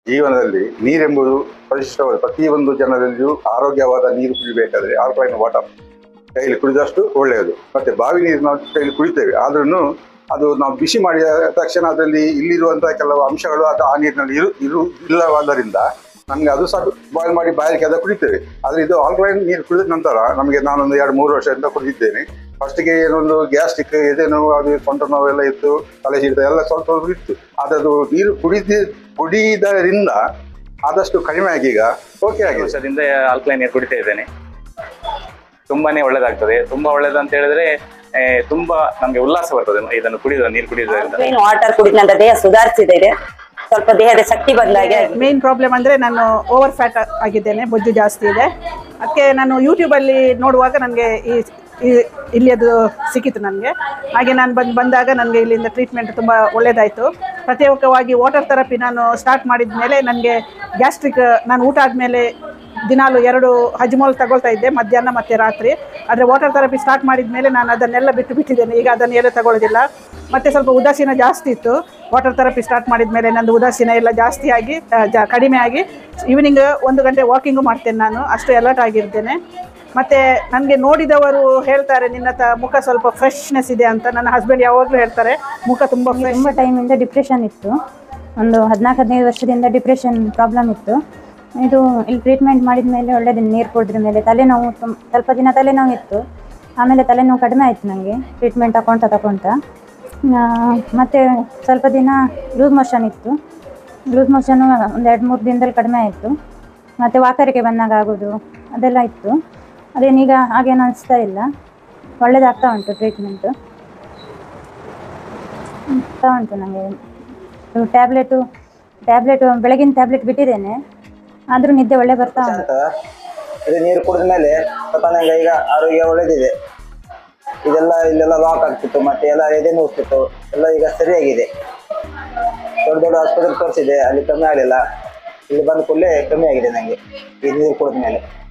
ಜೀವನದಲ್ಲಿ ನೀರೆಂಬುದು ಪರಿಶಿಷ್ಟವಾದ ಪ್ರತಿಯೊಂದು ಜನರಲ್ಲಿಯೂ ಆರೋಗ್ಯವಾದ ನೀರು ಕುಡಿಬೇಕಾದ್ರೆ ಆಲ್ಕಲೈನ್ ವಾಟರ್ ಕೈಲಿ ಕುಡಿದಷ್ಟು ಒಳ್ಳೆಯದು ಮತ್ತೆ ಬಾವಿ ನೀರು ನಾವು ಕೈಲಿ ಕುಡಿತೇವೆ ಆದ್ರೂ ಅದು ನಾವು ಬಿಸಿ ಮಾಡಿದ ತಕ್ಷಣ ಅದರಲ್ಲಿ ಇಲ್ಲಿರುವಂತಹ ಕೆಲವು ಅಂಶಗಳು ಅದು ಆ ನೀರಿನಲ್ಲಿ ಇರು ಇರು ಇಲ್ಲವಾದ್ದರಿಂದ ನಮಗೆ ಅದು ಸಹ ಬಾಯ್ಲ್ ಮಾಡಿ ಬಾಯಿಗೆ ಅದ ಕುಡಿತೇವೆ ಆದರೆ ಇದು ಆಲ್ಕಲೈನ್ ನೀರು ಕುಡಿದ ನಂತರ ನಮಗೆ ನಾನೊಂದು ಎರಡು ಮೂರು ವರ್ಷದಿಂದ ಕುಡಿದಿದ್ದೇನೆ ಫಸ್ಟಿಗೆ ಏನೊಂದು ಗ್ಯಾಸ್ಟ್ರಿಕ್ ಎದೆನೋ ಅದು ಸೊಂಟ ನೋವೆಲ್ಲ ಇತ್ತು ತಲೆ ಹಿಡಿತ ಎಲ್ಲ ಸ್ವಲ್ಪ ಸ್ವಲ್ಪ ಇತ್ತು ಆದರೆ ಅದು ನೀರು ಕುಡಿದ ಕುಡಿಯುವುದರಿಂದ ಆದಷ್ಟು ಕಡಿಮೆ ಆಗಿ ಈಗ ಓಕೆ ಆಗಿದೆ ವರ್ಷದಿಂದ ಆಲ್ಕಲೈನ್ ನೀರು ಕುಡಿತಾ ಇದ್ದೇನೆ ತುಂಬಾನೇ ಒಳ್ಳೇದಾಗ್ತದೆ ತುಂಬಾ ಒಳ್ಳೇದು ಅಂತ ಹೇಳಿದ್ರೆ ಆ, ತುಂಬಾ ನಮ್ಗೆ ಉಲ್ಲಾಸ ಬರ್ತದೆ ಇದನ್ನು ಕುಡಿದ ನೀರು ಕುಡಿಯೋದ್ರಿಂದ ಕ್ಲೀನ್ ವಾಟರ್ ಕುಡಿದ ನಂತರ ದೇಹ ಸುಧಾರಿಸಿದ್ದೇನೆ ಸ್ವಲ್ಪ ದೇಹದ ಶಕ್ತಿ ಬಂದಾಗೆ ಆಗಿದೆ. ಮೇನ್ ಪ್ರಾಬ್ಲಮ್ ಅಂದರೆ ನಾನು ಓವರ್ ಫ್ಯಾಟ್ ಆಗಿದ್ದೇನೆ ಬೊಜ್ಜು ಜಾಸ್ತಿ ಇದೆ ಅದಕ್ಕೆ ನಾನು ಯೂಟ್ಯೂಬಲ್ಲಿ ನೋಡುವಾಗ ನನಗೆ ಈ ಈ- ಇಲ್ಲಿ ಅದು ಸಿಕ್ಕಿತು ನನಗೆ ಹಾಗೆ ನಾನು ಬಂದು ಬಂದಾಗ ನನಗೆ ಇಲ್ಲಿಂದ ಟ್ರೀಟ್ಮೆಂಟ್ ತುಂಬ ಒಳ್ಳೆಯದಾಯಿತು ಪ್ರತ್ಯೇಕವಾಗಿ ವಾಟರ್ ಥೆರಪಿ ನಾನು ಸ್ಟಾರ್ಟ್ ಮಾಡಿದ ಮೇಲೆ ನನಗೆ ಗ್ಯಾಸ್ಟ್ರಿಕ್ ನಾನು ಊಟ ಆದಮೇಲೆ ದಿನಾಲು ಎರಡು ಹಜ್ಮೋಲ್ ತಗೊಳ್ತಾ ಇದ್ದೆ ಮಧ್ಯಾಹ್ನ ಮತ್ತು ರಾತ್ರಿ ಆದರೆ ವಾಟರ್ ಥೆರಪಿ ಸ್ಟಾರ್ಟ್ ಮಾಡಿದ ಮೇಲೆ ನಾನು ಅದನ್ನೆಲ್ಲ ಬಿಟ್ಟು ಬಿಟ್ಟಿದ್ದೇನೆ ಈಗ ಅದನ್ನು ಏನೂ ತಗೊಳ್ಳೋದಿಲ್ಲ ಮತ್ತು ಸ್ವಲ್ಪ ಉದಾಸೀನ ಜಾಸ್ತಿ ಇತ್ತು ವಾಟರ್ ಥೆರಪಿ ಸ್ಟಾರ್ಟ್ ಮಾಡಿದ ಮೇಲೆ ನಂದು ಉದಾಸೀನ ಎಲ್ಲ ಜಾಸ್ತಿ ಆಗಿ ಆ, ಜಾ ಕಡಿಮೆ ಆಗಿ ಈವ್ನಿಂಗ್ ಒಂದು ಗಂಟೆ ವಾಕಿಂಗು ಮಾಡ್ತೇನೆ ನಾನು ಅಷ್ಟು ಅಲರ್ಟ್ ಆಗಿರ್ತೇನೆ ಮತ್ತು ನನಗೆ ನೋಡಿದವರು ಹೇಳ್ತಾರೆ ನಿನ್ನ ತ ಮುಖ ಸ್ವಲ್ಪ ಫ್ರೆಶ್ನೆಸ್ ಇದೆ ಅಂತ ನನ್ನ ಹಸ್ಬೆಂಡ್ ಯಾವಾಗಲೂ ಹೇಳ್ತಾರೆ ಮುಖ ತುಂಬ ಫ್ರೆಶ್ ತುಂಬ ಟೈಮಿಂದ ಡಿಪ್ರೆಷನ್ ಇತ್ತು ಒಂದು ಹದಿನಾಲ್ಕು ಹದಿನೈದು ವರ್ಷದಿಂದ ಡಿಪ್ರೆಷನ್ ಪ್ರಾಬ್ಲಮ್ ಇತ್ತು ಇದು ಇಲ್ಲಿ ಟ್ರೀಟ್ಮೆಂಟ್ ಮಾಡಿದ ಮೇಲೆ ಒಳ್ಳೆಯದು ನೀರು ಕುಡಿದ್ರ ಮೇಲೆ ತಲೆನೋವು ತುಂಬ ಸ್ವಲ್ಪ ದಿನ ತಲೆನೋವು ಇತ್ತು ಆಮೇಲೆ ತಲೆನೋವು ಕಡಿಮೆ ಆಯಿತು ನನಗೆ ಟ್ರೀಟ್ಮೆಂಟ್ ತಗೊಳ್ತಾ ತಗೊಳ್ತಾ ಆ, ಮತ್ತೆ ಸ್ವಲ್ಪ ದಿನ ಲೂಸ್ ಮೋಷನ್ ಇತ್ತು ಲೂಸ್ ಮೋಷನ್ನು ಒಂದು ಎರಡು ಮೂರು ದಿನದಲ್ಲಿ ಕಡಿಮೆ ಆಯಿತು ಮತ್ತು ವಾಕರಿಕೆ ಬಂದಾಗ ಆಗೋದು ಅದೆಲ್ಲ ಇತ್ತು ಅದೇನೀಗ ಹಾಗೇನು ಅನಿಸ್ತಾ ಇಲ್ಲ ಒಳ್ಳೇದಾಗ್ತಾ ಉಂಟು ಟ್ರೀಟ್ಮೆಂಟು ಆಗ್ತಾ ಉಂಟು ನನಗೆ ಟ್ಯಾಬ್ಲೆಟು ಟ್ಯಾಬ್ಲೆಟು ಬೆಳಗಿನ ಟ್ಯಾಬ್ಲೆಟ್ ಬಿಟ್ಟಿದ್ದೇನೆ ಆದರೂ ನಿದ್ದೆ ಒಳ್ಳೆ ಬರ್ತಾ ಉಂಟು ಅಂತ ಇದು ನೀರು ಕುಡಿದ ಮೇಲೆ ಸ್ವಲ್ಪ ನಂಗೆ ಈಗ ಆರೋಗ್ಯ ಒಳ್ಳೇದಿದೆ ಇದೆಲ್ಲ ಇಲ್ಲೆಲ್ಲ ಲಾಕ್ ಆಗ್ತಿತ್ತು ಮತ್ತೆ ಎಲ್ಲ ಎದೆ ನೋವ್ತಿತ್ತು ಎಲ್ಲ ಈಗ ಸರಿಯಾಗಿದೆ ದೊಡ್ಡ ದೊಡ್ಡ ಆಸ್ಪತ್ರೆ ತೋರಿಸಿದೆ ಅಲ್ಲಿ ಕಮ್ಮಿ ಆಗಲಿಲ್ಲ ಇಲ್ಲಿ ಬಂದ ಕೂಡಲೇ ಕಮ್ಮಿ ಆಗಿದೆ ನನಗೆ ಈ ನೀರು ಕುಡಿದ ಮೇಲೆ